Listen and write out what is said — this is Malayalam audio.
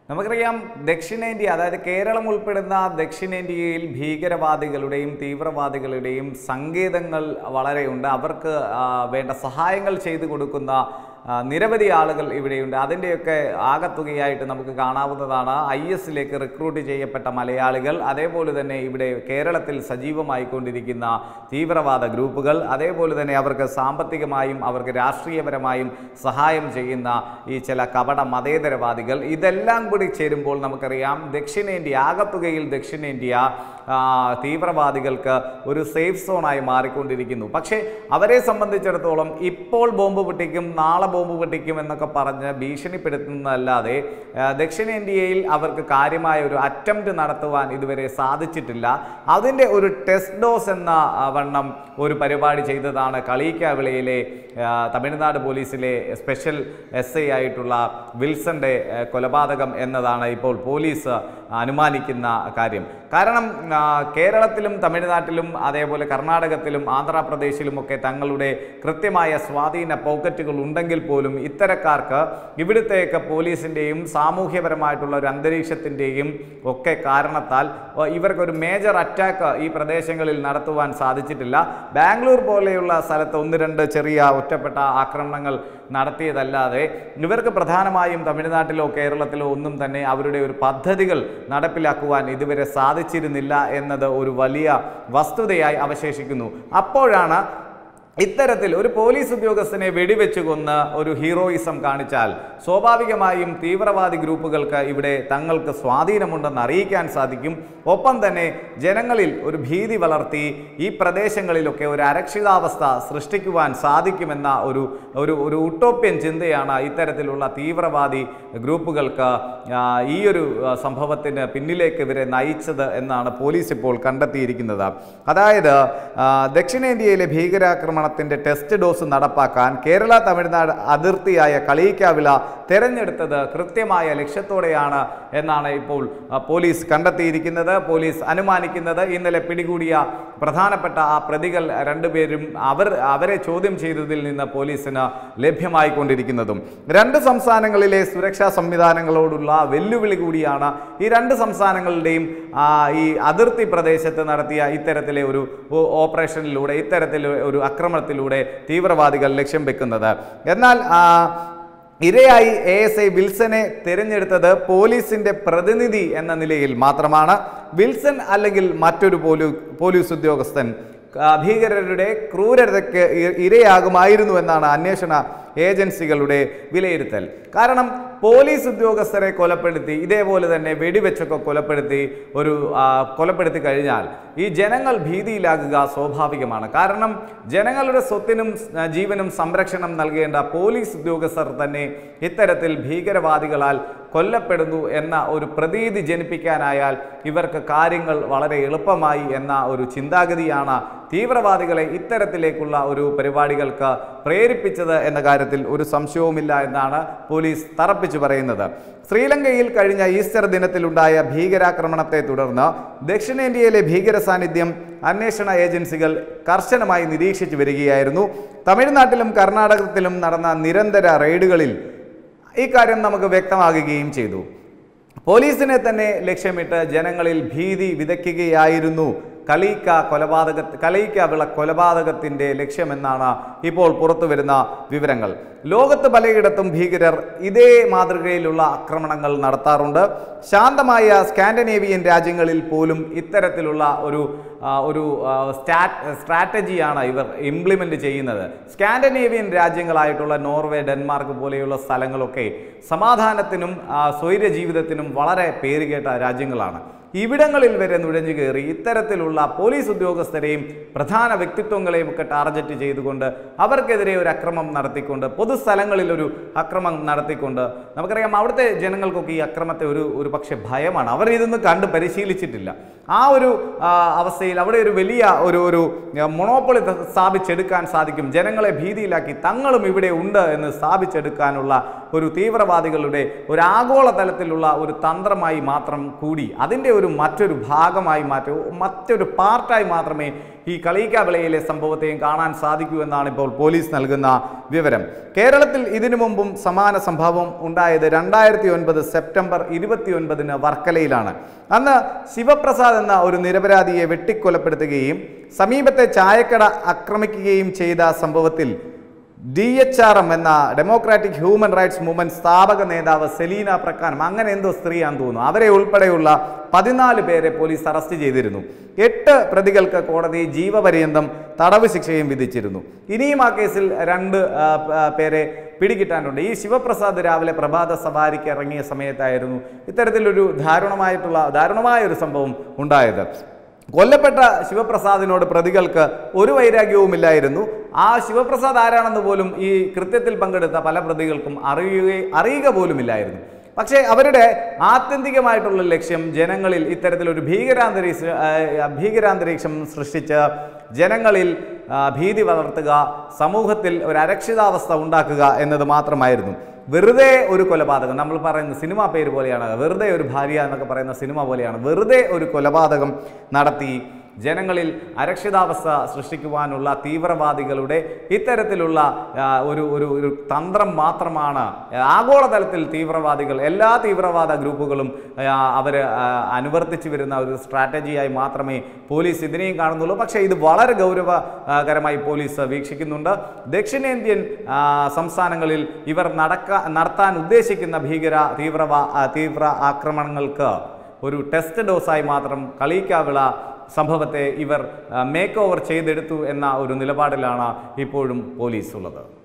നമുക്കറിയാം ദക്ഷിണേന്ത്യ അതായത് കേരളം ഉൾപ്പെടുന്ന ദക്ഷിണേന്ത്യയിൽ ഭീകരവാദികളുടെയും തീവ്രവാദികളുടെയും സങ്കേതങ്ങൾ വളരെയുണ്ട് അവർക്ക് ആ, വേണ്ട സഹായങ്ങൾ ചെയ്തു കൊടുക്കുന്ന ആ, നിരവധി ആളുകൾ ഇവിടെയുണ്ട് അതിൻ്റെയൊക്കെ ആകത്തുകയായിട്ട് നമുക്ക് കാണാവുന്നതാണ് ഐ എസിലേക്ക് റിക്രൂട്ട് ചെയ്യപ്പെട്ട മലയാളികൾ അതേപോലെ തന്നെ ഇവിടെ കേരളത്തിൽ സജീവമായിക്കൊണ്ടിരിക്കുന്ന തീവ്രവാദ ഗ്രൂപ്പുകൾ അതേപോലെ തന്നെ അവർക്ക് സാമ്പത്തികമായും അവർക്ക് രാഷ്ട്രീയപരമായും സഹായം ചെയ്യുന്ന ഈ ചില കപട മതേതരവാദികൾ ഇതെല്ലാം കൂടി ചേരുമ്പോൾ നമുക്കറിയാം ദക്ഷിണേന്ത്യ ആകത്തുകയിൽ ദക്ഷിണേന്ത്യ ആ, തീവ്രവാദികൾക്ക് ഒരു സേഫ് സോണായി മാറിക്കൊണ്ടിരിക്കുന്നു പക്ഷേ അവരെ സംബന്ധിച്ചിടത്തോളം ഇപ്പോൾ ബോംബ് പൊട്ടിക്കും നാളെ ബോംബ് പൊട്ടിക്കും എന്നൊക്കെ പറഞ്ഞ് ഭീഷണിപ്പെടുത്തുന്നതല്ലാതെ ആ, ദക്ഷിണേന്ത്യയിൽ അവർക്ക് കാര്യമായ ഒരു അറ്റംപ്റ്റ് നടത്തുവാൻ ഇതുവരെ സാധിച്ചിട്ടില്ല അതിൻ്റെ ഒരു ടെസ്റ്റ് ഡോസ് എന്ന ആ, വണ്ണം ഒരു പരിപാടി ചെയ്തതാണ് കളീക്കാവിളയിലെ ആ, തമിഴ്നാട് പോലീസിലെ സ്പെഷ്യൽ എസ് ഐ ആയിട്ടുള്ള വിൽസന്റെ ആ, കൊലപാതകം എന്നതാണ് ഇപ്പോൾ പോലീസ് അനുമാനിക്കുന്ന കാര്യം കാരണം ആ, കേരളത്തിലും തമിഴ്നാട്ടിലും അതേപോലെ കർണാടകത്തിലും ആന്ധ്രാപ്രദേശിലും ഒക്കെ തങ്ങളുടെ കൃത്യമായ സ്വാധീന പോക്കറ്റുകൾ ഉണ്ടെങ്കിൽ പോലും ഇത്തരക്കാർക്ക് ഇവിടുത്തെയൊക്കെ പോലീസിൻ്റെയും സാമൂഹ്യപരമായിട്ടുള്ള ഒരു അന്തരീക്ഷത്തിൻ്റെയും ഒക്കെ കാരണത്താൽ ആ, ഇവർക്കൊരു മേജർ അറ്റാക്ക് ഈ പ്രദേശങ്ങളിൽ നടത്തുവാൻ സാധിച്ചിട്ടില്ല ബാംഗ്ലൂർ പോലെയുള്ള സ്ഥലത്ത് ഒന്ന് രണ്ട് ചെറിയ ഒറ്റപ്പെട്ട ആക്രമണങ്ങൾ നടത്തിയതല്ലാതെ ഇവർക്ക് പ്രധാനമായും തമിഴ്നാട്ടിലോ കേരളത്തിലോ ഒന്നും തന്നെ അവരുടെ ഒരു പദ്ധതികൾ നടപ്പിലാക്കുവാൻ ഇതുവരെ സാധിച്ചിരുന്നില്ല എന്നത് ഒരു വലിയ വസ്തുതയായി അവശേഷിക്കുന്നു അപ്പോഴാണ് ഇത്തരത്തിൽ ഒരു പോലീസ് ഉദ്യോഗസ്ഥനെ വെടിവെച്ച് കൊന്ന് ഒരു ഹീറോയിസം കാണിച്ചാൽ സ്വാഭാവികമായും തീവ്രവാദി ഗ്രൂപ്പുകൾക്ക് ഇവിടെ തങ്ങൾക്ക് സ്വാധീനമുണ്ടെന്ന് അറിയിക്കാൻ സാധിക്കും ഒപ്പം തന്നെ ജനങ്ങളിൽ ഒരു ഭീതി വളർത്തി ഈ പ്രദേശങ്ങളിലൊക്കെ ഒരു അരക്ഷിതാവസ്ഥ സൃഷ്ടിക്കുവാൻ സാധിക്കുമെന്ന ഒരു ഒരു ഒരു ഉട്ടോപ്യൻ ചിന്തയാണ് ഇത്തരത്തിലുള്ള തീവ്രവാദി ഗ്രൂപ്പുകൾക്ക് ആ, ഈ ഒരു ആ, സംഭവത്തിന് പിന്നിലേക്ക് ഇവരെ നയിച്ചത് എന്നാണ് പോലീസ് ഇപ്പോൾ കണ്ടെത്തിയിരിക്കുന്നത് അതായത് ആ, ദക്ഷിണേന്ത്യയിലെ ഭീകരാക്രമണത്തിന്റെ ടെസ്റ്റ് ഡോസ് നടപ്പാക്കാൻ കേരള തമിഴ്നാട് അതിർത്തിയായ കളീക്കാവിള തെരഞ്ഞെടുത്തത് കൃത്യമായ ലക്ഷ്യത്തോടെയാണ് എന്നാണ് ഇപ്പോൾ ആ, പോലീസ് കണ്ടെത്തിയിരിക്കുന്നത് പോലീസ് അനുമാനിക്കുന്നത് ഇന്നലെ പിടികൂടിയ പ്രധാനപ്പെട്ട ആ പ്രതികൾ രണ്ടുപേരും അവർ അവരെ ചോദ്യം ചെയ്തതിൽ നിന്ന് പോലീസിന് ലഭ്യമായിക്കൊണ്ടിരിക്കുന്നതും രണ്ട് സംസ്ഥാനങ്ങളിലെ സുരക്ഷാ സംവിധാനങ്ങളോടുള്ള വെല്ലുവിളി കൂടിയാണ് ഈ രണ്ട് സംസ്ഥാനങ്ങളുടെയും ആ, ഈ അതിർത്തി പ്രദേശത്ത് നടത്തിയ ഇത്തരത്തിലെ ഒരു ഓ- ഓപ്പറേഷനിലൂടെ ഇത്തരത്തിൽ ഒരു ആക്രമണത്തിലൂടെ തീവ്രവാദികൾ ലക്ഷ്യം വെക്കുന്നത് എന്നാൽ ആ, ഇരയായി എ എസ് ഐ വിൽസനെ തിരഞ്ഞെടുത്തത് പോലീസിന്റെ പ്രതിനിധി എന്ന നിലയിൽ മാത്രമാണ് വിൽസൺ അല്ലെങ്കിൽ മറ്റൊരു പോലീ പോലീസ് ഉദ്യോഗസ്ഥൻ ആ, ഭീകരരുടെ ക്രൂരതയ്ക്ക് ഇ- ഇരയാകുമായിരുന്നു എന്നാണ് അന്വേഷണ ഏജൻസികളുടെ വിലയിരുത്തൽ കാരണം പോലീസ് ഉദ്യോഗസ്ഥരെ കൊലപ്പെടുത്തി ഇതേപോലെ തന്നെ വെടിവെച്ചൊക്കെ കൊലപ്പെടുത്തി ഒരു ആ, കൊലപ്പെടുത്തി കഴിഞ്ഞാൽ ഈ ജനങ്ങൾ ഭീതിയിലാകുക സ്വാഭാവികമാണ് കാരണം ജനങ്ങളുടെ സ്വത്തിനും ആ, ജീവനും സംരക്ഷണം നൽകേണ്ട പോലീസ് ഉദ്യോഗസ്ഥർ തന്നെ ഇത്തരത്തിൽ ഭീകരവാദികളാൽ കൊല്ലപ്പെടുന്നു എന്ന ഒരു പ്രതീതി ജനിപ്പിക്കാനായാൽ ഇവർക്ക് കാര്യങ്ങൾ വളരെ എളുപ്പമായി എന്ന ഒരു ചിന്താഗതിയാണ് തീവ്രവാദികളെ ഇത്തരത്തിലേക്കുള്ള ഒരു പരിപാടികൾക്ക് പ്രേരിപ്പിച്ചത് എന്ന കാര്യത്തിൽ ഒരു സംശയവുമില്ല എന്നാണ് പോലീസ് തറപ്പിച്ചു പറയുന്നത് ശ്രീലങ്കയിൽ കഴിഞ്ഞ ഈസ്റ്റർ ദിനത്തിലുണ്ടായ ഭീകരാക്രമണത്തെ തുടർന്ന് ദക്ഷിണേന്ത്യയിലെ ഭീകര സാന്നിധ്യം അന്വേഷണ ഏജൻസികൾ കർശനമായി നിരീക്ഷിച്ചു വരികയായിരുന്നു തമിഴ്നാട്ടിലും കർണാടകത്തിലും നടന്ന നിരന്തര റെയ്ഡുകളിൽ ഇക്കാര്യം നമുക്ക് വ്യക്തമാകുകയും ചെയ്തു പോലീസിനെ തന്നെ ലക്ഷ്യമിട്ട് ജനങ്ങളിൽ ഭീതി വിതയ്ക്കുകയായിരുന്നു കളീക്ക കൊലപാതക കളീക്ക വിള കൊലപാതകത്തിന്റെ ലക്ഷ്യമെന്നാണ് ഇപ്പോൾ പുറത്തു വരുന്ന വിവരങ്ങൾ ലോകത്ത് പലയിടത്തും ഭീകരർ ഇതേ മാതൃകയിലുള്ള ആക്രമണങ്ങൾ നടത്താറുണ്ട് ശാന്തമായ സ്കാൻഡനേവിയൻ രാജ്യങ്ങളിൽ പോലും ഇത്തരത്തിലുള്ള ഒരു ആ, ഒരു ആ, സ്റ്റാറ്റ് സ്ട്രാറ്റജിയാണ് ഇവർ ഇംപ്ലിമെൻ്റ് ചെയ്യുന്നത് സ്കാൻഡനേവിയൻ രാജ്യങ്ങളായിട്ടുള്ള നോർവേ ഡെൻമാർക്ക് പോലെയുള്ള സ്ഥലങ്ങളൊക്കെ സമാധാനത്തിനും ആ, സ്വൈര ജീവിതത്തിനും വളരെ പേരുകേട്ട രാജ്യങ്ങളാണ് ഇവിടങ്ങളിൽ വരെ നുഴഞ്ഞു കയറി ഇത്തരത്തിലുള്ള പോലീസ് ഉദ്യോഗസ്ഥരെയും പ്രധാന വ്യക്തിത്വങ്ങളെയും ഒക്കെ ടാർഗറ്റ് ചെയ്തുകൊണ്ട് അവർക്കെതിരെ ഒരു അക്രമം നടത്തിക്കൊണ്ട് പൊതുസ്ഥലങ്ങളിൽ ഒരു അക്രമം നടത്തിക്കൊണ്ട് നമുക്കറിയാം അവിടുത്തെ ജനങ്ങൾക്കൊക്കെ ഈ അക്രമത്തെ ഒരു ഒരു പക്ഷേ ഭയമാണ് അവർ ഇതൊന്നും കണ്ട് പരിശീലിച്ചിട്ടില്ല ആ ഒരു ആ, അവസ്ഥയിൽ അവിടെ ഒരു വലിയ ഒരു ഒരു മൊണോപ്പൊളി സ്ഥാപിച്ചെടുക്കാൻ സാധിക്കും ജനങ്ങളെ ഭീതിയിലാക്കി തങ്ങളും ഇവിടെ ഉണ്ട് എന്ന് സ്ഥാപിച്ചെടുക്കാനുള്ള ഒരു തീവ്രവാദികളുടെ ഒരു ആഗോള തലത്തിലുള്ള ഒരു തന്ത്രമായി മാത്രം കൂടി അതിൻ്റെ ഒരു മറ്റൊരു ഭാഗമായി മാറ്റി മറ്റൊരു പാർട്ടായി മാത്രമേ ഈ കളീക്കാവിളയിലെ സംഭവത്തെയും കാണാൻ സാധിക്കൂ എന്നാണ് ഇപ്പോൾ പോലീസ് നൽകുന്ന വിവരം കേരളത്തിൽ ഇതിനു മുമ്പും സമാന സംഭവം ഉണ്ടായത് രണ്ടായിരത്തി ഒൻപത് സെപ്റ്റംബർ ഇരുപത്തി ഒൻപതിന് വർക്കലയിലാണ് അന്ന് ശിവപ്രസാദ് എന്ന ഒരു നിരപരാധിയെ വെട്ടിക്കൊലപ്പെടുത്തുകയും സമീപത്തെ ചായക്കട ആക്രമിക്കുകയും ചെയ്ത സംഭവത്തിൽ ഡി എച്ച് ആർ എം എന്ന ഡെമോക്രാറ്റിക് ഹ്യൂമൻ റൈറ്റ്സ് മൂവ്മെന്റ് സ്ഥാപക നേതാവ് സെലീന പ്രക്കാനം അങ്ങനെ എന്തോ സ്ത്രീയാന്ന് തോന്നുന്നു അവരെ ഉൾപ്പെടെയുള്ള പതിനാല് പേരെ പോലീസ് അറസ്റ്റ് ചെയ്തിരുന്നു എട്ട് പ്രതികൾക്ക് കോടതി ജീവപര്യന്തം തടവ് ശിക്ഷയും വിധിച്ചിരുന്നു ഇനിയും ആ കേസിൽ രണ്ട് ആ, ആ, പേരെ പിടികിട്ടാനുണ്ട് ഈ ശിവപ്രസാദ് രാവിലെ പ്രഭാത സവാരിക്ക് ഇറങ്ങിയ സമയത്തായിരുന്നു ഇത്തരത്തിലൊരു ദാരുണമായിട്ടുള്ള ദാരുണമായ ഒരു സംഭവം ഉണ്ടായത് കൊല്ലപ്പെട്ട ശിവപ്രസാദിനോട് പ്രതികൾക്ക് ഒരു വൈരാഗ്യവുമില്ലായിരുന്നു ആ ശിവപ്രസാദ് ആരാണെന്ന് പോലും ഈ കൃത്യത്തിൽ പങ്കെടുത്ത പല പ്രതികൾക്കും അറിയുക അറിയുക പോലുമില്ലായിരുന്നു പക്ഷേ അവരുടെ ആത്യന്തികമായിട്ടുള്ള ലക്ഷ്യം ജനങ്ങളിൽ ഇത്തരത്തിലൊരു ഭീകരാന്തരീക്ഷ ആ, ഭീകരാന്തരീക്ഷം സൃഷ്ടിച്ച് ജനങ്ങളിൽ ആ, ഭീതി വളർത്തുക സമൂഹത്തിൽ ഒരു അരക്ഷിതാവസ്ഥ ഉണ്ടാക്കുക എന്നത് മാത്രമായിരുന്നു വെറുതെ ഒരു കൊലപാതകം നമ്മൾ പറയുന്ന സിനിമ പേര് പോലെയാണ് വെറുതെ ഒരു ഭാര്യ എന്നൊക്കെ പറയുന്ന സിനിമ പോലെയാണ് വെറുതെ ഒരു കൊലപാതകം നടത്തി ജനങ്ങളിൽ അരക്ഷിതാവസ്ഥ സൃഷ്ടിക്കുവാനുള്ള തീവ്രവാദികളുടെ ഇത്തരത്തിലുള്ള ആ, ഒരു ഒരു ഒരു തന്ത്രം മാത്രമാണ് ആഗോളതലത്തിൽ തീവ്രവാദികൾ എല്ലാ തീവ്രവാദ ഗ്രൂപ്പുകളും അവർ അനുവർത്തിച്ചു വരുന്ന ഒരു സ്ട്രാറ്റജിയായി മാത്രമേ പോലീസ് ഇതിനെയും കാണുന്നുള്ളൂ പക്ഷേ ഇത് വളരെ ഗൗരവകരമായി പോലീസ് വീക്ഷിക്കുന്നുണ്ട് ദക്ഷിണേന്ത്യൻ ആ, സംസ്ഥാനങ്ങളിൽ ഇവർ നടക്ക നടത്താൻ ഉദ്ദേശിക്കുന്ന ഭീകര തീവ്രവാ ആ, തീവ്ര ആക്രമണങ്ങൾക്ക് ഒരു ടെസ്റ്റ് ഡോസായി മാത്രം കളീക്കാവിള സംഭവത്തെ ഇവർ മേക്ക് ഓവർ ചെയ്തെടുത്തു എന്ന ഒരു നിലപാടിലാണ് ഇപ്പോഴും പോലീസ് ഉള്ളത്